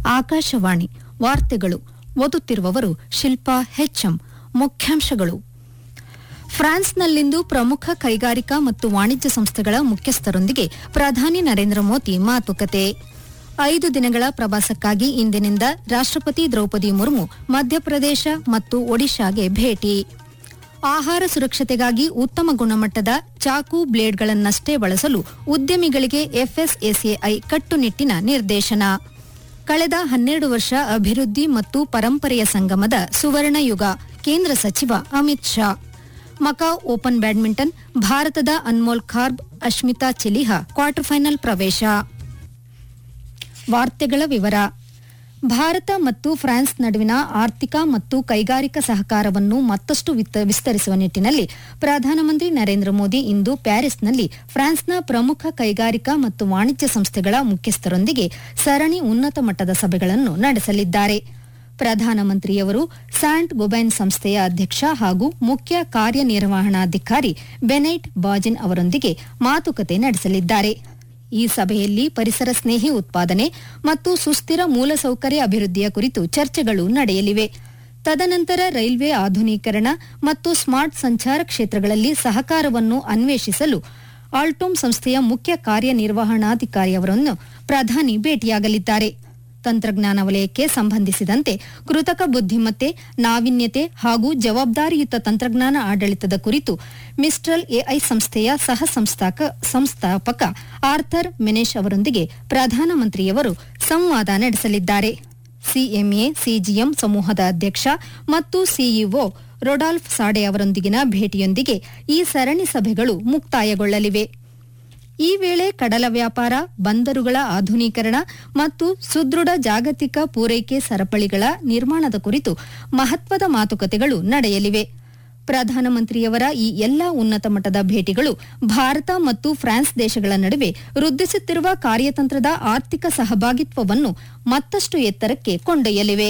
ಆಕಾಶವಾಣಿ ವಾರ್ತೆಗಳು ಓದುತ್ತಿರುವವರು ಶಿಲ್ಪಾ ಹೆಚ್ಎಂ ಮುಖ್ಯಾಂಶಗಳು ಫ್ರಾನ್ಸ್ನಲ್ಲಿಂದು ಪ್ರಮುಖ ಕೈಗಾರಿಕಾ ಮತ್ತು ವಾಣಿಜ್ಯ ಸಂಸ್ಥೆಗಳ ಮುಖ್ಯಸ್ಥರೊಂದಿಗೆ ಪ್ರಧಾನಿ ನರೇಂದ್ರ ಮೋದಿ ಮಾತುಕತೆ ಐದು ದಿನಗಳ ಪ್ರವಾಸಕ್ಕಾಗಿ ಇಂದಿನಿಂದ ರಾಷ್ಟ್ರಪತಿ ದ್ರೌಪದಿ ಮುರ್ಮು ಮಧ್ಯಪ್ರದೇಶ ಮತ್ತು ಒಡಿಶಾಗೆ ಭೇಟಿ ಆಹಾರ ಸುರಕ್ಷತೆಗಾಗಿ ಉತ್ತಮ ಗುಣಮಟ್ಟದ ಚಾಕು ಬ್ಲೇಡ್ಗಳನ್ನಷ್ಟೇ ಬಳಸಲು ಉದ್ಯಮಿಗಳಿಗೆ ಎಫ್ಎಸ್ಎಸಿಐ ಕಟ್ಟುನಿಟ್ಟಿನ ನಿರ್ದೇಶನ ಕಳೆದ ಹನ್ನೆರಡು ವರ್ಷ ಅಭಿವೃದ್ಧಿ ಮತ್ತು ಪರಂಪರೆಯ ಸಂಗಮದ ಸುವರ್ಣ ಯುಗ ಕೇಂದ್ರ ಸಚಿವ Amit Shah Macau open badminton ಭಾರತದ ಅನ್ಮೋಲ್ ಖಾರ್ಬ್ ಅಶ್ಮಿತಾ ಚೆಲಿಹಾ ಕ್ವಾರ್ಟರ್ ಫೈನಲ್ ಪ್ರವೇಶ ವಾರ್ತೆಗಳ ವಿವರ ಭಾರತ ಮತ್ತು ಫ್ರಾನ್ಸ್ ನಡುವಿನ ಆರ್ಥಿಕ ಮತ್ತು ಕೈಗಾರಿಕಾ ಸಹಕಾರವನ್ನು ಮತ್ತಷ್ಟು ವಿತ- ವಿಸ್ತರಿಸುವ ನಿಟ್ಟಿನಲ್ಲಿ ಪ್ರಧಾನಮಂತ್ರಿ ನರೇಂದ್ರ ಮೋದಿ ಇಂದು ಪ್ಯಾರಿಸ್ನಲ್ಲಿ ಫ್ರಾನ್ಸ್ನ ಪ್ರಮುಖ ಕೈಗಾರಿಕಾ ಮತ್ತು ವಾಣಿಜ್ಯ ಸಂಸ್ಥೆಗಳ ಮುಖ್ಯಸ್ಥರೊಂದಿಗೆ ಸರಣಿ ಉನ್ನತ ಮಟ್ಟದ ಸಭೆಗಳನ್ನು ನಡೆಸಲಿದ್ದಾರೆ ಪ್ರಧಾನಮಂತ್ರಿಯವರು ಸ್ಯಾಂಟ್ ಗೊಬೈನ್ ಸಂಸ್ಥೆಯ ಅಧ್ಯಕ್ಷ ಹಾಗೂ ಮುಖ್ಯ ಕಾರ್ಯನಿರ್ವಹಣಾಧಿಕಾರಿ ಬೆನೈಟ್ ಬಾಜಿನ್ ಅವರೊಂದಿಗೆ ಮಾತುಕತೆ ನಡೆಸಲಿದ್ದಾರೆ ಈ ಸಭೆಯಲ್ಲಿ ಪರಿಸರ ಸ್ನೇಹಿ ಉತ್ಪಾದನೆ ಮತ್ತು ಸುಸ್ಥಿರ ಮೂಲಸೌಕರ್ಯ ಅಭಿವೃದ್ಧಿಯ ಕುರಿತು ಚರ್ಚೆಗಳು ನಡೆಯಲಿವೆ ತದನಂತರ ರೈಲ್ವೆ ಆಧುನೀಕರಣ ಮತ್ತು ಸ್ಮಾರ್ಟ್ ಸಂಚಾರ ಕ್ಷೇತ್ರಗಳಲ್ಲಿ ಸಹಕಾರವನ್ನು ಅನ್ವೇಷಿಸಲು ಆಲ್ಟೋಮ್ ಸಂಸ್ಥೆಯ ಮುಖ್ಯ ಕಾರ್ಯನಿರ್ವಹಣಾಧಿಕಾರಿಯವರನ್ನು ಪ್ರಧಾನಿ ಭೇಟಿಯಾಗಲಿದ್ದಾರೆ ತಂತ್ರಜ್ಞಾನ ವಲಯಕ್ಕೆ ಸಂಬಂಧಿಸಿದಂತೆ ಕೃತಕ ಬುದ್ಧಿಮತ್ತೆ ನಾವೀನ್ಯತೆ ಹಾಗೂ ಜವಾಬ್ದಾರಿಯುತ ತಂತ್ರಜ್ಞಾನ ಆಡಳಿತದ ಕುರಿತು ಮಿಸ್ಟ್ರಲ್ ಎಐ ಸಂಸ್ಥೆಯ ಸಹ ಸಂಸ್ಥಾಕ ಸಂಸ್ಥಾಪಕ ಆರ್ಥರ್ ಮೆನೇಶ್ ಅವರೊಂದಿಗೆ ಪ್ರಧಾನಮಂತ್ರಿಯವರು ಸಂವಾದ ನಡೆಸಲಿದ್ದಾರೆ ಸಿಎಂಎ ಸಿಜಿಎಂ ಸಮೂಹದ ಅಧ್ಯಕ್ಷ ಮತ್ತು ಸಿಇಒ ರೊಡಾಲ್ಫ್ ಸಾಡೆ ಅವರೊಂದಿಗಿನ ಭೇಟಿಯೊಂದಿಗೆ ಈ ಸರಣಿ ಸಭೆಗಳು ಮುಕ್ತಾಯಗೊಳ್ಳಲಿವೆ ಈ ವೇಳೆ ಕಡಲ ವ್ಯಾಪಾರ ಬಂದರುಗಳ ಆಧುನೀಕರಣ ಮತ್ತು ಸುದೃಢ ಜಾಗತಿಕ ಪೂರೈಕೆ ಸರಪಳಿಗಳ ನಿರ್ಮಾಣದ ಕುರಿತು ಮಹತ್ವದ ಮಾತುಕತೆಗಳು ನಡೆಯಲಿವೆ ಪ್ರಧಾನಮಂತ್ರಿಯವರ ಈ ಎಲ್ಲಾ ಉನ್ನತ ಮಟ್ಟದ ಭೇಟಿಗಳು ಭಾರತ ಮತ್ತು ಫ್ರಾನ್ಸ್ ದೇಶಗಳ ನಡುವೆ ವೃದ್ಧಿಸುತ್ತಿರುವ ಕಾರ್ಯತಂತ್ರದ ಆರ್ಥಿಕ ಸಹಭಾಗಿತ್ವವನ್ನು ಮತ್ತಷ್ಟು ಎತ್ತರಕ್ಕೆ ಕೊಂಡೊಯ್ಯಲಿವೆ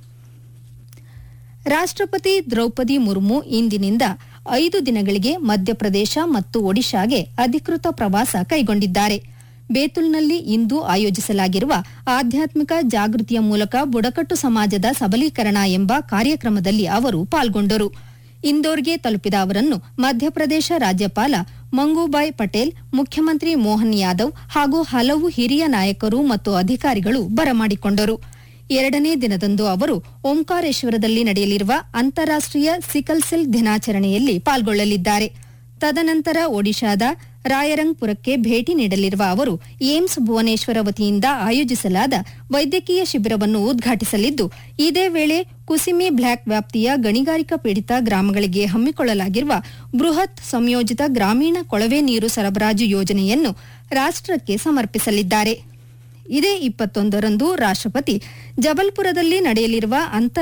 ರಾಷ್ಟ್ರಪತಿ ದ್ರೌಪದಿ ಮುರ್ಮು ಇಂದಿನಿಂದ ಐದು ದಿನಗಳಿಗೆ ಮಧ್ಯಪ್ರದೇಶ ಮತ್ತು ಒಡಿಶಾಗೆ ಅಧಿಕೃತ ಪ್ರವಾಸ ಕೈಗೊಂಡಿದ್ದಾರೆ ಬೇತುಲ್ನಲ್ಲಿ ಇಂದು ಆಯೋಜಿಸಲಾಗಿರುವ ಆಧ್ಯಾತ್ಮಿಕ ಜಾಗೃತಿಯ ಮೂಲಕ ಬುಡಕಟ್ಟು ಸಮಾಜದ ಸಬಲೀಕರಣ ಎಂಬ ಕಾರ್ಯಕ್ರಮದಲ್ಲಿ ಅವರು ಪಾಲ್ಗೊಂಡರು ಇಂದೋರ್ಗೆ ತಲುಪಿದ ಅವರನ್ನು ಮಧ್ಯಪ್ರದೇಶ ರಾಜ್ಯಪಾಲ ಮಂಗೂಬಾಯ್ ಪಟೇಲ್ ಮುಖ್ಯಮಂತ್ರಿ ಮೋಹನ್ ಯಾದವ್ ಹಾಗೂ ಹಲವು ಹಿರಿಯ ನಾಯಕರು ಮತ್ತು ಅಧಿಕಾರಿಗಳು ಬರಮಾಡಿಕೊಂಡರು ಎರಡನೇ ದಿನದಂದು ಅವರು ಓಂಕಾರೇಶ್ವರದಲ್ಲಿ ನಡೆಯಲಿರುವ ಅಂತಾರಾಷ್ಟೀಯ ಸಿಕಲ್ ಸೆಲ್ ದಿನಾಚರಣೆಯಲ್ಲಿ ಪಾಲ್ಗೊಳ್ಳಲಿದ್ದಾರೆ ತದನಂತರ ಒಡಿಶಾದ ರಾಯರಂಗ್ಪುರಕ್ಕೆ ಭೇಟಿ ನೀಡಲಿರುವ ಅವರು ಏಮ್ಸ್ ಭುವನೇಶ್ವರ ವತಿಯಿಂದ ಆಯೋಜಿಸಲಾದ ವೈದ್ಯಕೀಯ ಶಿಬಿರವನ್ನು ಉದ್ಘಾಟಿಸಲಿದ್ದು ಇದೇ ವೇಳೆ ಕುಸಿಮಿ ಬ್ಲಾಕ್ ವ್ಯಾಪ್ತಿಯ ಗಣಿಗಾರಿಕಾ ಪೀಡಿತ ಗ್ರಾಮಗಳಿಗೆ ಹಮ್ಮಿಕೊಳ್ಳಲಾಗಿರುವ ಬೃಹತ್ ಸಂಯೋಜಿತ ಗ್ರಾಮೀಣ ಕೊಳವೆ ನೀರು ಸರಬರಾಜು ಯೋಜನೆಯನ್ನು ರಾಷ್ಟ್ರಕ್ಕೆ ಸಮರ್ಪಿಸಲಿದ್ದಾರೆ ಇದೇ ಇಪ್ಪತ್ತೊಂದರಂದು ರಾಷ್ಟ್ರಪತಿ ಜಬಲ್ಪುರದಲ್ಲಿ ನಡೆಯಲಿರುವ ಅಂತರ